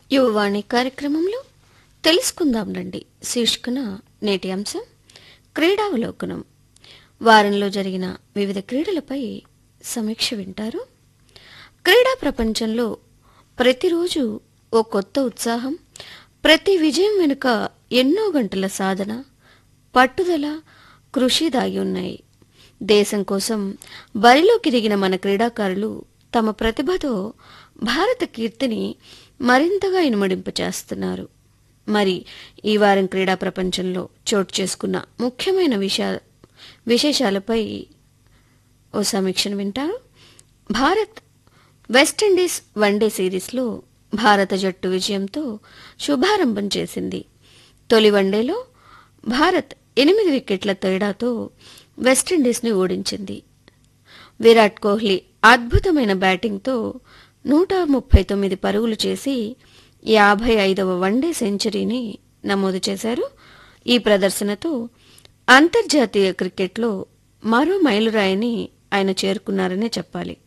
యువవాణి కార్యక్రమంలో తెలుసుకుందాం రండి శీర్షికన నేటి అంశం క్రీడావలోకనం వారంలో జరిగిన వివిధ క్రీడలపై సమీక్ష వింటారు క్రీడా ప్రపంచంలో ప్రతిరోజు ఓ కొత్త ఉత్సాహం ప్రతి విజయం వెనుక ఎన్నో గంటల సాధన పట్టుదల కృషి దాగి ఉన్నాయి దేశం కోసం బరిలోకి దిగిన మన క్రీడాకారులు తమ ప్రతిభతో భారత కీర్తిని మరింతగా ఇనుమడింప చేస్తున్నారు మరి ఈ వారం క్రీడా ప్రపంచంలో చోటు చేసుకున్న ముఖ్యమైన విషయా విశేషాలపై ఓ సమీక్షను వింటారు భారత్ వెస్టిండీస్ వన్డే సిరీస్లో భారత జట్టు విజయంతో శుభారంభం చేసింది తొలి వన్డేలో భారత్ ఎనిమిది వికెట్ల తేడాతో వెస్టిండీస్ని ఓడించింది విరాట్ కోహ్లీ అద్భుతమైన బ్యాటింగ్తో నూట ముప్పై తొమ్మిది పరుగులు చేసి యాభై ఐదవ వన్డే సెంచరీని నమోదు చేశారు ఈ ప్రదర్శనతో అంతర్జాతీయ క్రికెట్లో మరో మైలురాయిని ఆయన చేరుకున్నారనే చెప్పాలి